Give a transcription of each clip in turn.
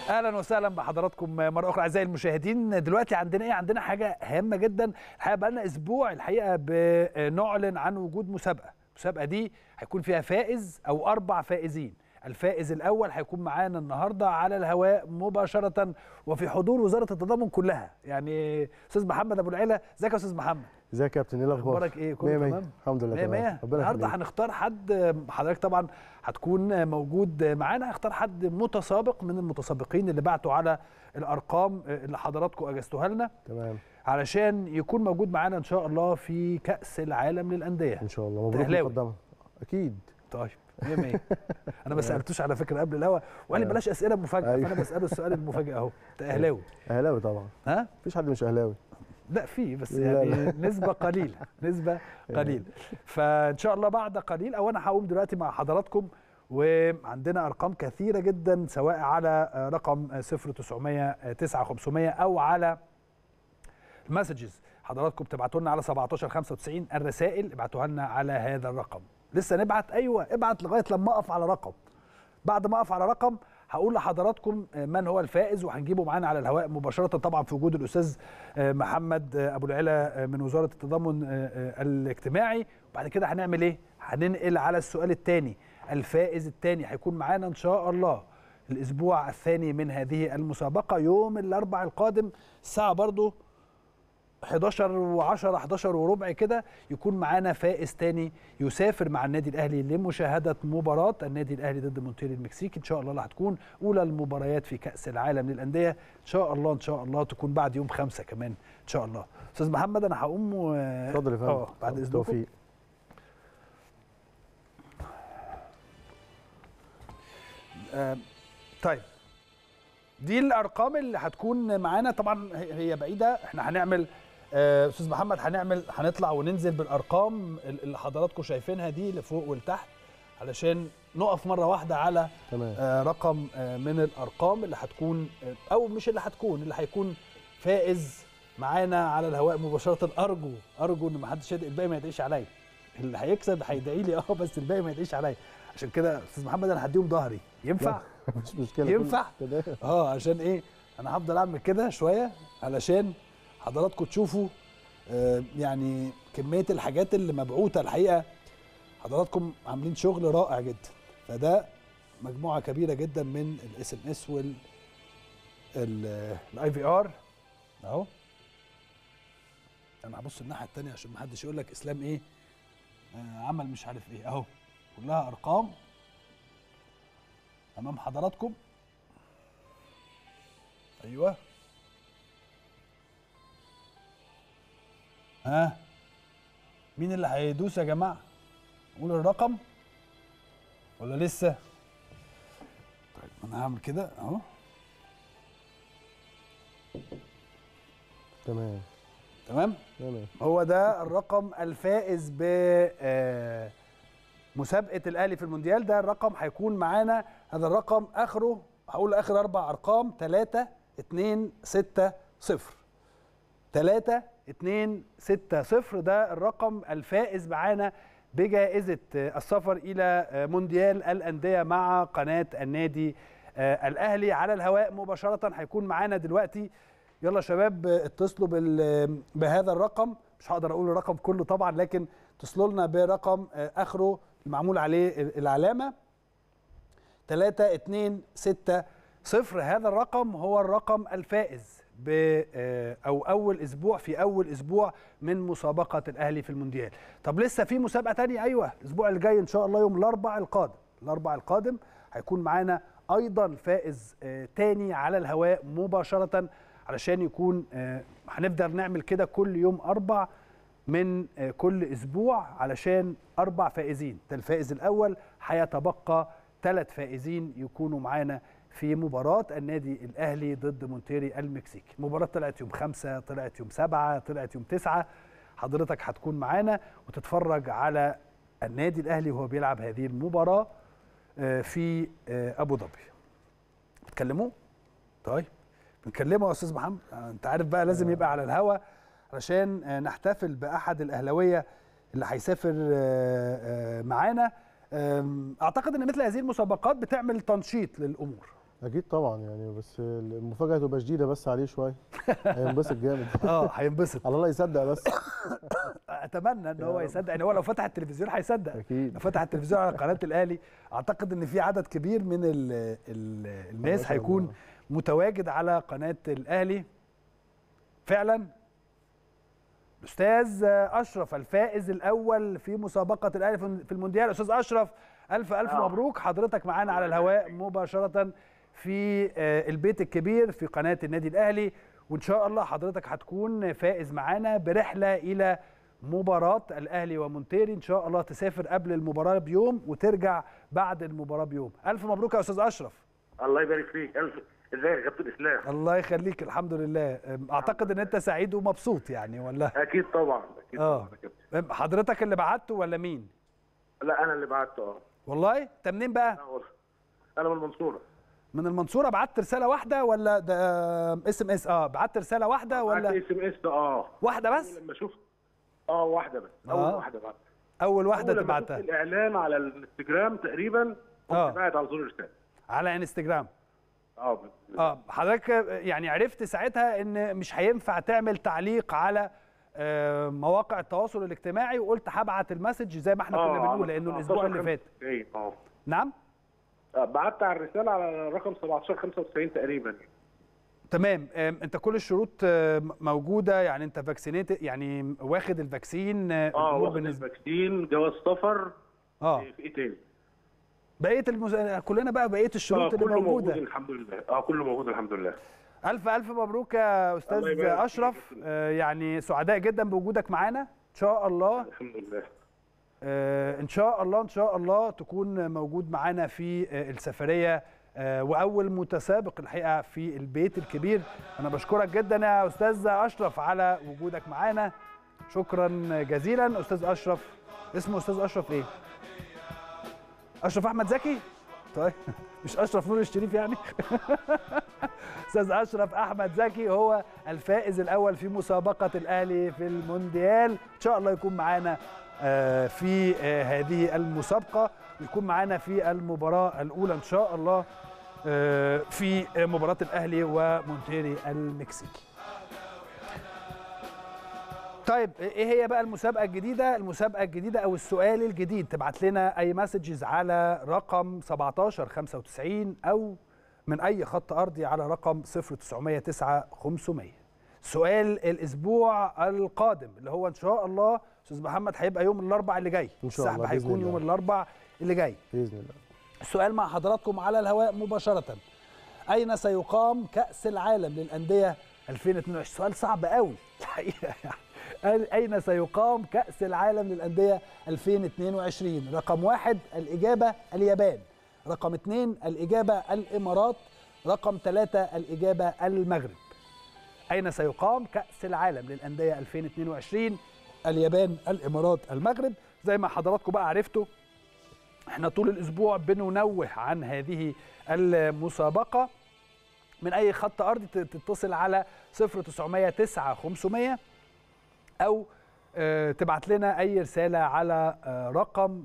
اهلا وسهلا بحضراتكم مره اخرى اعزائي المشاهدين دلوقتي عندنا ايه عندنا حاجه هامه جدا الحقيقه بقى لنا اسبوع الحقيقه بنعلن عن وجود مسابقه المسابقه دي هيكون فيها فائز او اربع فائزين الفائز الاول هيكون معانا النهارده على الهواء مباشره وفي حضور وزاره التضامن كلها يعني استاذ محمد ابو العلا ازيك يا استاذ محمد ازيك يا كابتن ايه الاخبار اخبارك ايه كله مية مية. تمام الحمد لله مية تمام مية ربنا النهارده يخليك. هنختار حد حضرتك طبعا هتكون موجود معانا هختار حد متسابق من المتسابقين اللي بعتوا على الارقام اللي حضراتكم اجزتوها لنا تمام علشان يكون موجود معانا ان شاء الله في كاس العالم للانديه ان شاء الله مبروك أهلاوي. مقدما اكيد طيب 100 100 انا ما سالتوش على فكره قبل الهوا وقال لي بلاش اسئله مفاجاه أيوة. فانا بساله السؤال المفاجئ اهو انت اهلاوي اهلاوي طبعا ها مفيش حد مش اهلاوي لا في بس لا، يعني نسبة قليلة نسبة قليلة فإن شاء الله بعد قليل أو أنا هقوم دلوقتي مع حضراتكم وعندنا أرقام كثيرة جدا سواء على رقم 0900 9500 أو على المسجز حضراتكم تبعتوا لنا على 1795 الرسائل ابعتوها لنا على هذا الرقم لسه نبعت ايوه ابعت لغايه لما اقف على رقم بعد ما اقف على رقم هقول لحضراتكم من هو الفائز وهنجيبه معانا على الهواء مباشره طبعا في وجود الاستاذ محمد ابو العلا من وزاره التضامن الاجتماعي وبعد كده هنعمل ايه هننقل على السؤال الثاني الفائز الثاني هيكون معانا ان شاء الله الاسبوع الثاني من هذه المسابقه يوم الاربعاء القادم الساعه برضو 11 و10 11 وربع كده يكون معانا فائز تاني يسافر مع النادي الاهلي لمشاهده مباراه النادي الاهلي ضد مونتيري المكسيكي ان شاء الله اللي هتكون اولى المباريات في كاس العالم للانديه ان شاء الله ان شاء الله تكون بعد يوم خمسة كمان ان شاء الله استاذ محمد انا هقوم و... اتفضل يا فندم اه بعد اذنكم توفيق آه، طيب دي الارقام اللي هتكون معانا طبعا هي هي بعيده احنا هنعمل آه، استاذ محمد هنعمل هنطلع وننزل بالارقام اللي حضراتكم شايفينها دي لفوق ولتحت علشان نقف مره واحده على تمام آه، رقم آه، من الارقام اللي هتكون آه، او مش اللي هتكون اللي هيكون فائز معانا على الهواء مباشره ارجو ارجو ان ما حدش يدعي الباقي ما يدعيش عليا اللي هيكسب هيدعي لي اه بس الباقي ما يدعيش عليا عشان كده استاذ محمد انا هديهم ظهري ينفع مش مشكله ينفع؟ كل- تمام اه عشان ايه انا هفضل اعمل كده شويه علشان حضراتكم تشوفوا آه يعني كميه الحاجات اللي مبعوثه الحقيقه حضراتكم عاملين شغل رائع جدا فده مجموعه كبيره جدا من الاس ام اس وال الاي في ار اهو انا هبص الناحيه الثانيه عشان ما حدش يقول لك اسلام ايه آه عمل مش عارف ايه اهو كلها ارقام امام حضراتكم ايوه ها مين اللي هيدوس يا جماعه قول الرقم ولا لسه طيب انا هعمل كده اهو تمام تمام تمام هو ده الرقم الفائز ب آه، مسابقه الاهلي في المونديال ده الرقم هيكون معانا هذا الرقم اخره هقول اخر اربع ارقام 3 2 6 0 3 2 6 0 ده الرقم الفائز معانا بجائزه آه، السفر الى آه، مونديال الانديه مع قناه النادي آه، الاهلي على الهواء مباشره هيكون معانا دلوقتي يلا يا شباب آه، اتصلوا بال- بهذا الرقم مش هقدر اقول الرقم كله طبعا لكن اتصلوا لنا برقم آه، اخره المعمول عليه العلامه 3 2 6 0 هذا الرقم هو الرقم الفائز ب آه، او اول اسبوع في اول اسبوع من مسابقه الاهلي في المونديال طب لسه في مسابقه تانية ايوه الاسبوع الجاي ان شاء الله يوم الاربع القادم الاربع القادم هيكون معانا ايضا فائز آه، تاني على الهواء مباشره علشان يكون آه، هنفضل نعمل كده كل يوم اربع من آه، كل اسبوع علشان اربع فائزين ده الفائز الاول هيتبقى ثلاث فائزين يكونوا معانا في مباراة النادي الأهلي ضد مونتيري المكسيكي المباراة طلعت يوم خمسة طلعت يوم سبعة طلعت يوم تسعة حضرتك هتكون معانا وتتفرج على النادي الأهلي وهو بيلعب هذه المباراة آه، في آه، أبو ظبي بتكلموه؟ طيب بنكلمه يا أستاذ محمد آه، أنت عارف بقى لازم يبقى على الهوا علشان آه، نحتفل بأحد الأهلاوية اللي هيسافر آه، آه، معانا آم، اعتقد ان مثل هذه المسابقات بتعمل تنشيط للامور اكيد طبعا يعني بس المفاجاه هتبقى شديده بس عليه شويه هينبسط جامد اه هينبسط على الله يصدق بس اتمنى ان هو يا يصدق يعني هو لو فتح التلفزيون هيصدق اكيد لو فتح التلفزيون على قناه الاهلي اعتقد ان في عدد كبير من ال ال ما الناس شاء هيكون الله. متواجد على قناه الاهلي فعلا الاستاذ اشرف الفائز الاول في مسابقه الاهلي في- في المونديال استاذ اشرف الف الف آه. مبروك حضرتك معانا على الهواء مباشره في آه، البيت الكبير في قناه النادي الاهلي وان شاء الله حضرتك هتكون فائز معانا برحله الى مباراه الاهلي ومونتيري ان شاء الله تسافر قبل المباراه بيوم وترجع بعد المباراه بيوم الف مبروك يا استاذ اشرف الله يبارك فيك الف ازيك يا كابتن اسلام الله يخليك الحمد لله اعتقد ان انت سعيد ومبسوط يعني ولا اكيد طبعا اكيد آه. طبعا يا كابتن حضرتك اللي بعته ولا مين لا انا اللي بعته اه والله انت منين بقى آه والله. انا من المنصوره من المنصوره بعت رساله واحده ولا ده اس ام اس اه بعت رساله واحده ولا اس ام اس اه واحده بس لما شفت اه واحده بس اول آه. واحده بعت اول واحده أول لما شفت تبعتها الاعلان على الانستجرام تقريبا كنت آه. باعت على طول رساله على انستجرام اه ب- اه حضرتك يعني عرفت ساعتها ان مش هينفع تعمل تعليق على آه، مواقع التواصل الاجتماعي وقلت هبعت المسج زي ما احنا كنا آه، بنقول على لانه الاسبوع اللي فات 95. اه نعم آه، بعت على الرساله على رقم 17 95 تقريبا تمام آم، انت كل الشروط آه، موجوده يعني انت فاكسينيت يعني واخد الفاكسين آه، اه الأمور واخد بالنسبه الفاكسين جواز سفر اه في ايه تاني؟ بقيه المز... كلنا بقى بقيه اه الشروط اللي كله موجود موجوده الحمد لله اه كله موجود الحمد لله الف الف مبروك يا الله استاذ يبارك فيك. اشرف آه، يعني سعداء جدا بوجودك معانا ان شاء الله الحمد لله آه، ان شاء الله ان شاء الله تكون موجود معانا في آه، السفريه آه، واول متسابق الحقيقه في البيت الكبير انا بشكرك جدا يا استاذ اشرف على وجودك معانا شكرا جزيلا استاذ اشرف اسمه استاذ اشرف ايه اشرف احمد زكي طيب مش اشرف نور الشريف يعني استاذ اشرف احمد زكي هو الفائز الاول في مسابقه الاهلي في المونديال ان شاء الله يكون معانا آه، في آه، هذه المسابقه ويكون معانا في المباراه الاولى ان شاء الله آه، في مباراه الاهلي ومونتيري المكسيكي طيب ايه هي بقى المسابقه الجديده المسابقه الجديده او السؤال الجديد تبعت لنا اي مسجز على رقم 1795 او من اي خط ارضي على رقم 0909 500 سؤال الاسبوع القادم اللي هو ان شاء الله استاذ محمد هيبقى يوم الاربع اللي جاي إن شاء الله، السحب بإذن هيكون يوم الله. الاربع اللي جاي باذن الله السؤال مع حضراتكم على الهواء مباشرة أين سيقام كأس العالم للأندية 2022 سؤال صعب قوي الحقيقة يعني أين سيقام كأس العالم للأندية 2022 رقم واحد الإجابة اليابان رقم اثنين الإجابة الإمارات رقم ثلاثة الإجابة المغرب أين سيقام كأس العالم للأندية 2022 اليابان الإمارات المغرب زي ما حضراتكم بقى عرفتوا احنا طول الاسبوع بننوه عن هذه المسابقه من اي خط ارضي ت- تتصل على 0909 500 او آه، تبعت لنا اي رساله على آه، رقم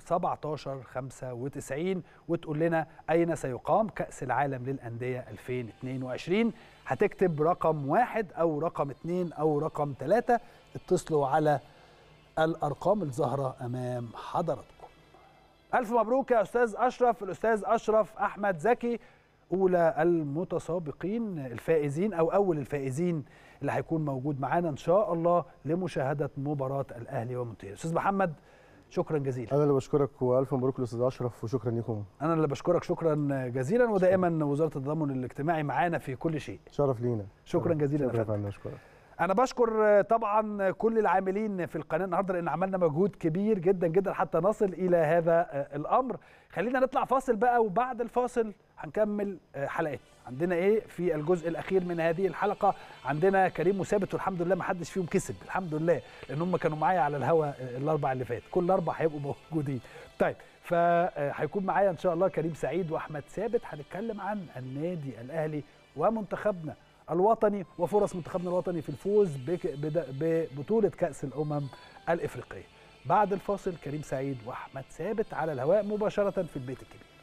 1795 وتقول لنا اين سيقام كاس العالم للانديه 2022 هتكتب رقم واحد او رقم اثنين او رقم ثلاثه اتصلوا على الارقام الظاهره امام حضراتكم ألف مبروك يا أستاذ أشرف الأستاذ أشرف أحمد زكي أولى المتسابقين الفائزين أو أول الفائزين اللي هيكون موجود معانا إن شاء الله لمشاهدة مباراة الأهلي ومونتيري أستاذ محمد شكرا جزيلا انا اللي بشكرك والف مبروك للاستاذ اشرف وشكرا لكم أنا اللي بشكرك شكرا جزيلا ودائما وزارة التضامن الاجتماعي معانا في كل شيء شرف لينا شكراً جزيلاً يا شكرا فندم. فندم اشكرك انا بشكر طبعا كل العاملين في القناه النهارده لان عملنا مجهود كبير جدا جدا حتى نصل الى هذا الامر خلينا نطلع فاصل بقى وبعد الفاصل هنكمل حلقات عندنا ايه في الجزء الاخير من هذه الحلقه عندنا كريم وثابت والحمد لله ما حدش فيهم كسب الحمد لله لان هم كانوا معايا على الهوا الاربع اللي فات كل اربع هيبقوا موجودين طيب فهيكون معايا ان شاء الله كريم سعيد واحمد ثابت هنتكلم عن النادي الاهلي ومنتخبنا الوطني وفرص منتخبنا الوطني في الفوز بك- بد- ببطولة كأس الأمم الإفريقية بعد الفاصل كريم سعيد وأحمد ثابت على الهواء مباشرة في البيت الكبير